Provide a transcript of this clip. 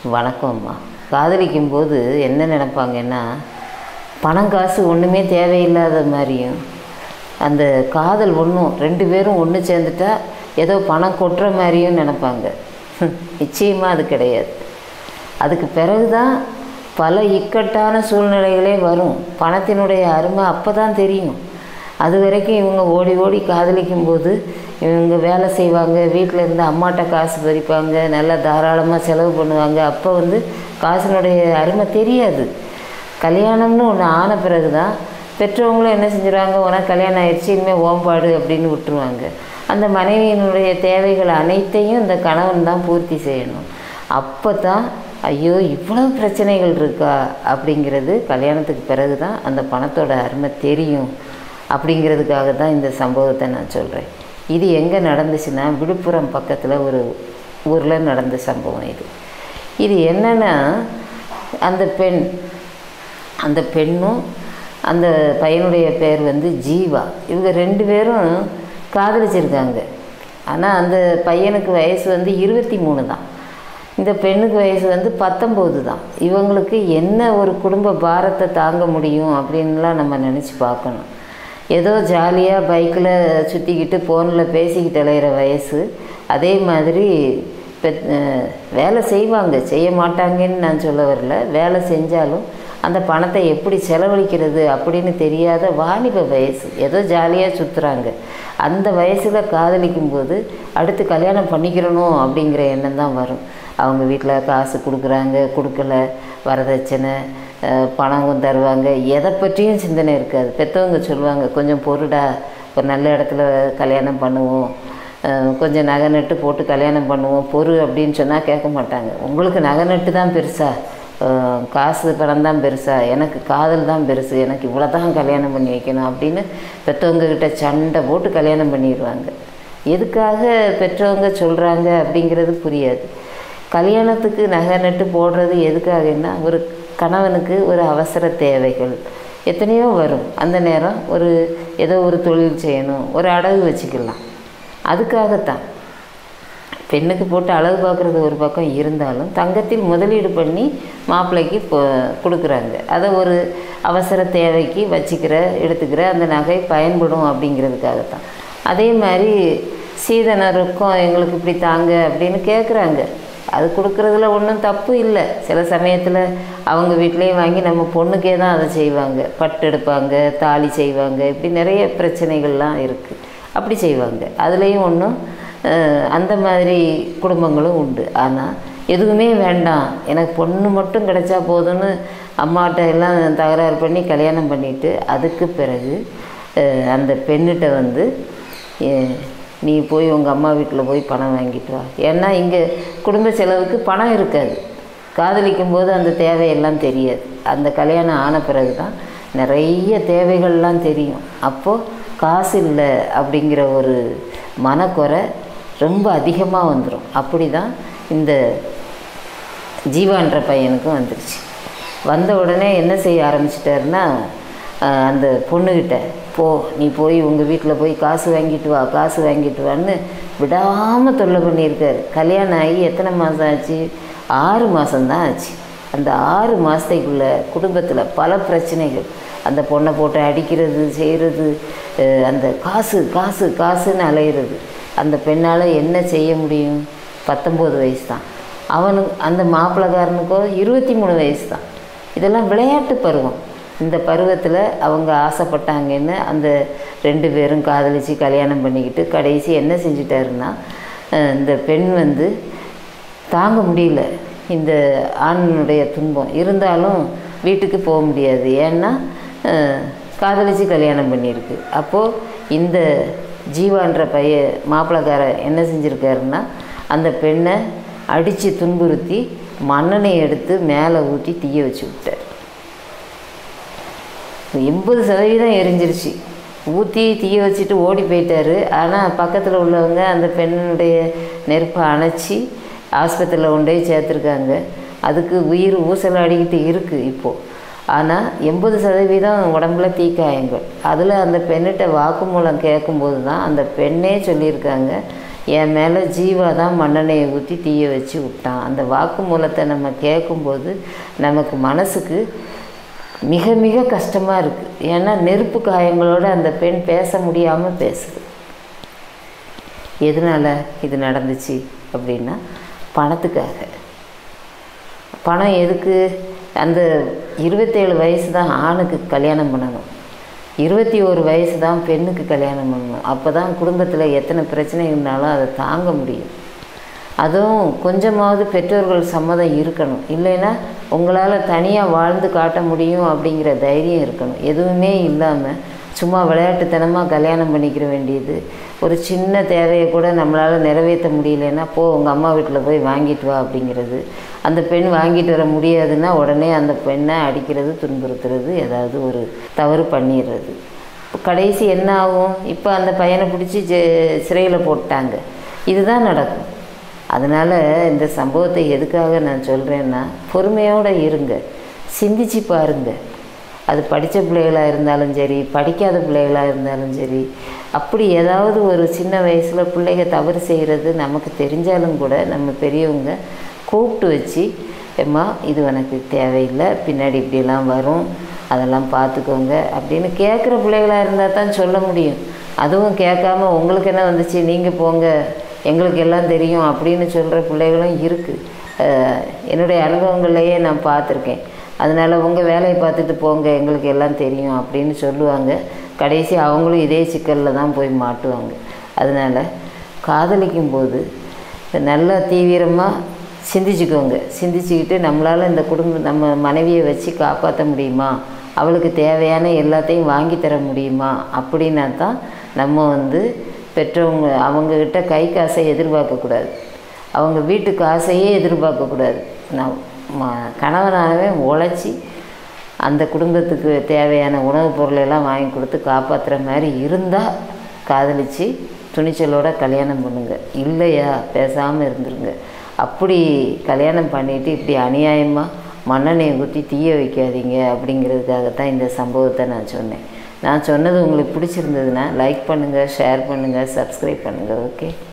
வணக்கம்மா காதலிக்கும் போது என்ன நினைப்பாங்கன்னா பணம் காசு ஒன்றுமே தேவையில்லாத மாதிரியும் அந்த காதல் ஒன்றும் ரெண்டு பேரும் ஒன்று சேர்ந்துட்டா ஏதோ பணம் கொட்டுற மாதிரியும் நினைப்பாங்க நிச்சயமாக அது கிடையாது அதுக்கு பிறகு தான் பல இக்கட்டான சூழ்நிலைகளே வரும் பணத்தினுடைய அருமை அப்போ தான் தெரியும் அது வரைக்கும் இவங்க ஓடி ஓடி காதலிக்கும் போது இவங்க வேலை செய்வாங்க வீட்டில் இருந்து அம்மாட்ட காசு பறிப்பாங்க நல்லா தாராளமாக செலவு பண்ணுவாங்க அப்போ வந்து காசினுடைய அருமை தெரியாது கல்யாணம்னு ஒன்று ஆன பிறகு தான் பெற்றவங்களும் என்ன செஞ்சுருவாங்க உனக்கு கல்யாணம் ஆயிடுச்சு இனிமேல் ஓம்பாடு அப்படின்னு விட்டுருவாங்க அந்த மனைவியினுடைய தேவைகள் அனைத்தையும் இந்த கணவன் தான் பூர்த்தி செய்யணும் அப்போ தான் ஐயோ இவ்வளவு பிரச்சனைகள் இருக்கா அப்படிங்கிறது கல்யாணத்துக்கு பிறகு தான் அந்த பணத்தோட அருமை தெரியும் அப்படிங்கிறதுக்காக தான் இந்த சம்பவத்தை நான் சொல்கிறேன் இது எங்கே நடந்துச்சுன்னா விழுப்புரம் பக்கத்தில் ஒரு ஊரில் நடந்த சம்பவம் இது இது என்னென்னா அந்த பெண் அந்த பெண்ணும் அந்த பையனுடைய பேர் வந்து ஜீவா இவங்க ரெண்டு பேரும் காதலிச்சிருக்காங்க ஆனால் அந்த பையனுக்கு வயசு வந்து இருபத்தி மூணு தான் இந்த பெண்ணுக்கு வயசு வந்து பத்தொம்போது தான் இவங்களுக்கு என்ன ஒரு குடும்ப பாரத்தை தாங்க முடியும் அப்படின்லாம் நம்ம நினச்சி பார்க்கணும் ஏதோ ஜாலியாக பைக்கில் சுற்றிக்கிட்டு ஃபோனில் பேசிக்கிட்டு அலையிற வயசு அதே மாதிரி பெத் வேலை செய்வாங்க செய்ய மாட்டாங்கன்னு நான் சொல்ல வரல வேலை செஞ்சாலும் அந்த பணத்தை எப்படி செலவழிக்கிறது அப்படின்னு தெரியாத வாலிப வயசு ஏதோ ஜாலியாக சுற்றுறாங்க அந்த வயசில் காதலிக்கும் போது அடுத்து கல்யாணம் பண்ணிக்கிறணும் அப்படிங்கிற எண்ணம் தான் வரும் அவங்க வீட்டில் காசு கொடுக்குறாங்க கொடுக்கல வரதட்சணை பணம் தருவாங்க எதை பற்றியும் சிந்தனை இருக்காது பெற்றவங்க சொல்லுவாங்க கொஞ்சம் பொருடா ஒரு நல்ல இடத்துல கல்யாணம் பண்ணுவோம் கொஞ்சம் நகை நட்டு போட்டு கல்யாணம் பண்ணுவோம் பொறு அப்படின்னு சொன்னால் கேட்க மாட்டாங்க உங்களுக்கு நகை நட்டு தான் பெருசா காசு பணம் தான் பெருசா எனக்கு காதல் தான் பெருசு எனக்கு இவ்வளோ தான் கல்யாணம் பண்ணி வைக்கணும் அப்படின்னு பெற்றவங்கக்கிட்ட சண்டை போட்டு கல்யாணம் பண்ணிடுவாங்க எதுக்காக பெற்றவங்க சொல்கிறாங்க அப்படிங்கிறது புரியாது கல்யாணத்துக்கு நகை நட்டு போடுறது எதுக்காகன்னா ஒரு கணவனுக்கு ஒரு அவசர தேவைகள் எத்தனையோ வரும் அந்த நேரம் ஒரு ஏதோ ஒரு தொழில் செய்யணும் ஒரு அடகு வச்சுக்கலாம் அதுக்காகத்தான் பெண்ணுக்கு போட்டு அழகு பார்க்குறது ஒரு பக்கம் இருந்தாலும் தங்கத்தில் முதலீடு பண்ணி மாப்பிள்ளைக்கு இப்போ கொடுக்குறாங்க அதை ஒரு அவசர தேவைக்கு வச்சுக்கிற எடுத்துக்கிற அந்த நகை பயன்படும் அப்படிங்கிறதுக்காகத்தான் அதே மாதிரி சீதனருக்கும் எங்களுக்கு இப்படி தாங்க அப்படின்னு கேட்குறாங்க அது கொடுக்குறதுல ஒன்றும் தப்பு இல்லை சில சமயத்தில் அவங்க வீட்லேயும் வாங்கி நம்ம பொண்ணுக்கே தான் அதை செய்வாங்க பட்டு எடுப்பாங்க தாலி செய்வாங்க இப்படி நிறைய பிரச்சனைகள்லாம் இருக்குது அப்படி செய்வாங்க அதுலேயும் ஒன்றும் அந்த மாதிரி குடும்பங்களும் உண்டு ஆனால் எதுவுமே வேண்டாம் எனக்கு பொண்ணு மட்டும் கிடைச்சா போதும்னு அம்மாட்ட எல்லாம் தகராறு பண்ணி கல்யாணம் பண்ணிவிட்டு அதுக்கு பிறகு அந்த பெண்ணிட்ட வந்து நீ போய் உங்கள் அம்மா வீட்டில் போய் பணம் வாங்கிட்டு வா ஏன்னா இங்கே குடும்ப செலவுக்கு பணம் இருக்காது காதலிக்கும் போது அந்த தேவையெல்லாம் தெரியாது அந்த கல்யாணம் ஆன பிறகு தான் நிறைய தேவைகள்லாம் தெரியும் அப்போது காசு இல்லை அப்படிங்கிற ஒரு மனக்குறை ரொம்ப அதிகமாக வந்துடும் அப்படி தான் இந்த ஜீவான்ற பையனுக்கும் வந்துருச்சு வந்த உடனே என்ன செய்ய ஆரம்பிச்சிட்டாருன்னா அந்த பொண்ணுக்கிட்ட போ நீ போய் உங்கள் வீட்டில் போய் காசு வாங்கிட்டு வா காசு வாங்கிட்டு வான்னு விடாமல் தொல்லை பண்ணியிருக்காரு கல்யாணம் ஆகி எத்தனை மாதம் ஆச்சு ஆறு மாதம்தான் ஆச்சு அந்த ஆறு மாதத்துக்குள்ளே குடும்பத்தில் பல பிரச்சனைகள் அந்த பொண்ணை போட்டு அடிக்கிறது செய்கிறது அந்த காசு காசு காசுன்னு அலையிறது அந்த பெண்ணால் என்ன செய்ய முடியும் பத்தொம்போது வயசு தான் அவனுக்கு அந்த மாப்பிள்ளக்காரனுக்கோ இருபத்தி மூணு வயசு தான் இதெல்லாம் விளையாட்டு பருவம் இந்த பருவத்தில் அவங்க ஆசைப்பட்டாங்கன்னு அந்த ரெண்டு பேரும் காதலித்து கல்யாணம் பண்ணிக்கிட்டு கடைசி என்ன செஞ்சிட்டாருன்னா இந்த பெண் வந்து தாங்க முடியல இந்த ஆணினுடைய துன்பம் இருந்தாலும் வீட்டுக்கு போக முடியாது ஏன்னா காதலித்து கல்யாணம் பண்ணியிருக்கு அப்போது இந்த ஜீவான்ற பைய மாப்பிள்ளக்கார என்ன செஞ்சுருக்காருன்னா அந்த பெண்ணை அடித்து துன்புறுத்தி மண்ணெண்ணை எடுத்து மேலே ஊற்றி தீய வச்சு விட்டார் எண்பது சதவீதம் எரிஞ்சிருச்சு ஊற்றி தீய வச்சுட்டு ஓடி போயிட்டாரு ஆனால் பக்கத்தில் உள்ளவங்க அந்த பெண்ணுடைய நெருப்பை அணைச்சி ஆஸ்பத்திரியில் கொண்டு போய் சேர்த்துருக்காங்க அதுக்கு உயிர் ஊசலாடிக்கிட்டு இருக்குது இப்போது ஆனால் எண்பது சதவீதம் உடம்புல தீக்காயங்கள் அதில் அந்த பெண்ணிட்ட வாக்குமூலம் கேட்கும்போது தான் அந்த பெண்ணே சொல்லியிருக்காங்க என் மேலே ஜீவா தான் மண்ணெண்ணெயை ஊற்றி தீய வச்சு விட்டான் அந்த வாக்குமூலத்தை நம்ம கேட்கும்போது நமக்கு மனசுக்கு மிக மிக கஷ்டமாக இருக்குது ஏன்னா நெருப்பு காயங்களோட அந்த பெண் பேச முடியாமல் பேசுது எதனால் இது நடந்துச்சு அப்படின்னா பணத்துக்காக பணம் எதுக்கு அந்த இருபத்தேழு வயசு தான் ஆணுக்கு கல்யாணம் பண்ணணும் இருபத்தி ஒரு வயசு தான் பெண்ணுக்கு கல்யாணம் பண்ணணும் அப்போ தான் குடும்பத்தில் எத்தனை பிரச்சனை இருந்தாலும் அதை தாங்க முடியும் அதுவும் கொஞ்சமாவது பெற்றோர்கள் சம்மதம் இருக்கணும் இல்லைன்னா உங்களால் தனியாக வாழ்ந்து காட்ட முடியும் அப்படிங்கிற தைரியம் இருக்கணும் எதுவுமே இல்லாமல் சும்மா விளையாட்டுத்தனமாக கல்யாணம் பண்ணிக்கிற வேண்டியது ஒரு சின்ன தேவையை கூட நம்மளால் நிறைவேற்ற முடியலன்னா போ உங்கள் அம்மா வீட்டில் போய் வாங்கிட்டு வா அப்படிங்கிறது அந்த பெண் வாங்கிட்டு வர முடியாதுன்னா உடனே அந்த பெண்ணை அடிக்கிறது துன்புறுத்துறது ஏதாவது ஒரு தவறு பண்ணிடுறது இப்போ கடைசி என்ன ஆகும் இப்போ அந்த பையனை பிடிச்சி ஜெ சிறையில் போட்டாங்க இதுதான் நடக்கும் அதனால் இந்த சம்பவத்தை எதுக்காக நான் சொல்கிறேன்னா பொறுமையோடு இருங்க சிந்திச்சு பாருங்கள் அது படித்த பிள்ளைகளாக இருந்தாலும் சரி படிக்காத பிள்ளைகளாக இருந்தாலும் சரி அப்படி ஏதாவது ஒரு சின்ன வயசில் பிள்ளைங்க தவறு செய்கிறது நமக்கு தெரிஞ்சாலும் கூட நம்ம பெரியவங்க கூப்பிட்டு வச்சு எம்மா இது உனக்கு தேவையில்லை பின்னாடி இப்படிலாம் வரும் அதெல்லாம் பார்த்துக்கோங்க அப்படின்னு கேட்குற பிள்ளைகளாக இருந்தால் தான் சொல்ல முடியும் அதுவும் கேட்காம உங்களுக்கு என்ன வந்துச்சு நீங்கள் போங்க எங்களுக்கு எல்லாம் தெரியும் அப்படின்னு சொல்கிற பிள்ளைகளும் இருக்குது என்னுடைய அனுபவங்கள்லையே நான் பார்த்துருக்கேன் அதனால் உங்கள் வேலையை பார்த்துட்டு போங்க எங்களுக்கு எல்லாம் தெரியும் அப்படின்னு சொல்லுவாங்க கடைசி அவங்களும் இதே சிக்கலில் தான் போய் மாட்டுவாங்க அதனால் காதலிக்கும் போது நல்லா தீவிரமாக சிந்திச்சுக்கோங்க சிந்திச்சுக்கிட்டு நம்மளால் இந்த குடும்பம் நம்ம மனைவியை வச்சு காப்பாற்ற முடியுமா அவளுக்கு தேவையான எல்லாத்தையும் வாங்கி தர முடியுமா அப்படின்னா தான் நம்ம வந்து பெற்றவங்க அவங்கக்கிட்ட கை காசை எதிர்பார்க்கக்கூடாது அவங்க வீட்டு காசையே எதிர்பார்க்கக்கூடாது நான் ம- கணவனாகவே உழைச்சி அந்த குடும்பத்துக்கு தேவையான உணவுப் பொருளெல்லாம் வாங்கி கொடுத்து காப்பாற்றுற மாதிரி இருந்தால் காதலிச்சு துணிச்சலோட கல்யாணம் பண்ணுங்க இல்லையா பேசாமல் இருந்துருங்க அப்படி கல்யாணம் பண்ணிட்டு இப்படி அநியாயமாக மண்ணெண்ணெயை ஊற்றி தீய வைக்காதீங்க அப்படிங்கிறதுக்காகத்தான் இந்த சம்பவத்தை நான் சொன்னேன் நான் சொன்னது உங்களுக்கு பிடிச்சிருந்ததுன்னா லைக் பண்ணுங்கள் ஷேர் பண்ணுங்கள் சப்ஸ்கிரைப் பண்ணுங்கள் ஓகே